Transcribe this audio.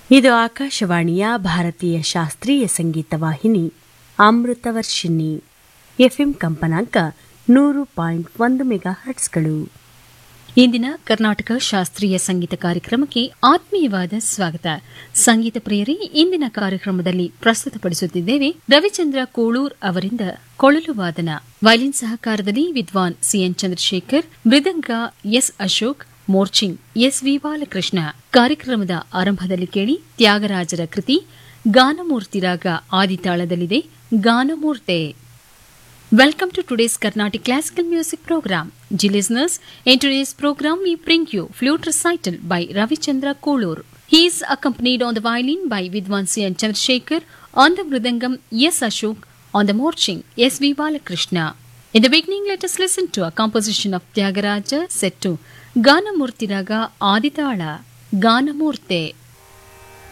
ಇದು ಆಕಾಶವಾಣಿಯ ಭಾರತೀಯ ಶಾಸ್ತ್ರೀಯ ಸಂಗೀತ ವಾಹಿನಿ ಅಮೃತವರ್ಷಿಣಿ ಎಫ್ಎಂ ಕಂಪನಾಂಕ ನೂರು ಪಾಯಿಂಟ್ ಒಂದು ಮೆಗಾ ಹರ್ಟ್ಸ್ಗಳು ಇಂದಿನ ಕರ್ನಾಟಕ ಶಾಸ್ತ್ರೀಯ ಸಂಗೀತ ಕಾರ್ಯಕ್ರಮಕ್ಕೆ ಆತ್ಮೀಯವಾದ ಸ್ವಾಗತ ಸಂಗೀತ ಪ್ರಿಯರೇ ಇಂದಿನ ಕಾರ್ಯಕ್ರಮದಲ್ಲಿ ಪ್ರಸ್ತುತಪಡಿಸುತ್ತಿದ್ದೇವೆ ರವಿಚಂದ್ರ ಕೂಳೂರ್ ಅವರಿಂದ ಕೊಳಲು ವಾದನ ವಯಲಿನ್ ಸಹಕಾರದಲ್ಲಿ ವಿದ್ವಾನ್ ಸಿಎನ್ ಚಂದ್ರಶೇಖರ್ ಮೃದಂಗ ಎಸ್ ಅಶೋಕ್ ಮೋರ್ಚಿಂಗ್ ಎಸ್ ವಿ ಬಾಲಕೃಷ್ಣ ಕಾರ್ಯಕ್ರಮದ ಆರಂಭದಲ್ಲಿ ಕೇಳಿ ತ್ಯಾಗರಾಜರ ಕೃತಿ ಗಾನಮೂರ್ತಿ ರಾಗ ಆದಿತಾಳದಲ್ಲಿದೆ ಗಾನಮೂರ್ತೆ Welcome to today's Carnatic Classical Music Program. Dear listeners, in today's program we bring you flute recital by Ravichandra Kolur. He is accompanied on the violin by Vidwan and Chandrasekhar, on the mridangam S. Ashok, on the morching S. V. Balakrishna. In the beginning, let us listen to a composition of Tyagaraja set to Ganamurti Raga Aditala, Ganamurte.